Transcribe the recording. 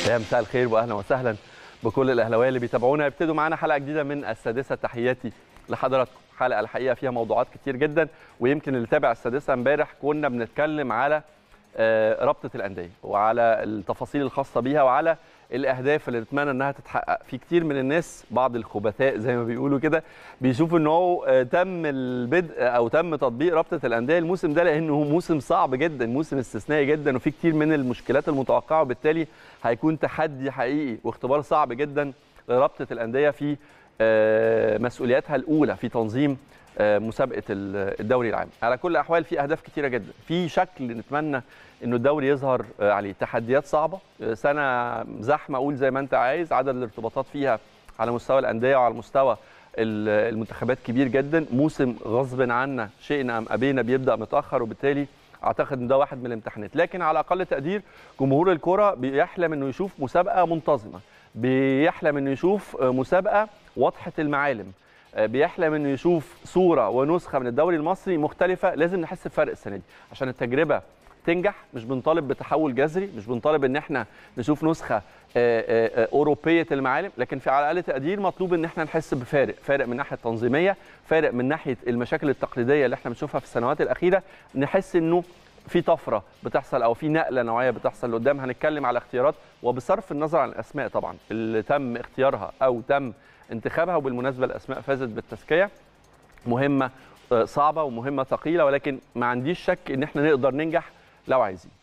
يا مساء الخير واهلا وسهلا بكل الاهلاويه اللي بيتابعونا يبتدوا معانا حلقه جديده من السادسه تحياتي لحضراتكم حلقه الحقيقه فيها موضوعات كتير جدا ويمكن اللي تابع السادسه امبارح كنا بنتكلم على آه، رابطه الانديه وعلى التفاصيل الخاصه بيها وعلى الاهداف اللي نتمنى انها تتحقق في كتير من الناس بعض الخبثاء زي ما بيقولوا كده بيشوفوا ان هو آه، تم البدء او تم تطبيق رابطه الانديه الموسم ده لانه هو موسم صعب جدا موسم استثنائي جدا وفي كتير من المشكلات المتوقعه وبالتالي هيكون تحدي حقيقي واختبار صعب جدا لرابطه الانديه في آه، مسؤولياتها الاولى في تنظيم آه، مسابقه ال- الدوري العام على كل الاحوال في اهداف كتيره جدا في شكل نتمنى انه الدوري يظهر آه، عليه تحديات صعبه آه، سنه زحمه اقول زي ما انت عايز عدد الارتباطات فيها على مستوى الانديه وعلى مستوى ال- المنتخبات كبير جدا موسم غصب عنا شئنا ام ابينا بيبدا متاخر وبالتالي اعتقد ان ده واحد من الامتحانات لكن على اقل تقدير جمهور الكره بيحلم انه يشوف مسابقه منتظمه بيحلم انه يشوف آه، مسابقه واضحه المعالم آه، بيحلم انه يشوف صوره ونسخه من الدوري المصري مختلفه لازم نحس بفرق السنه دي عشان التجربه تنجح مش بنطالب بتحول جذري مش بنطالب ان احنا نشوف نسخه آه، آه، آه، اوروبيه المعالم لكن في على اقل تقدير مطلوب ان احنا نحس بفارق فارق من الناحيه التنظيميه فارق من ناحيه المشاكل التقليديه اللي احنا بنشوفها في السنوات الاخيره نحس انه في طفره بتحصل او في نقله نوعيه بتحصل لقدام هنتكلم على اختيارات وبصرف النظر عن الاسماء طبعا اللي تم اختيارها او تم انتخابها وبالمناسبه الاسماء فازت بالتزكيه مهمه آه، صعبه ومهمه ثقيله ولكن ما عنديش شك ان احنا نقدر ننجح لو عايزين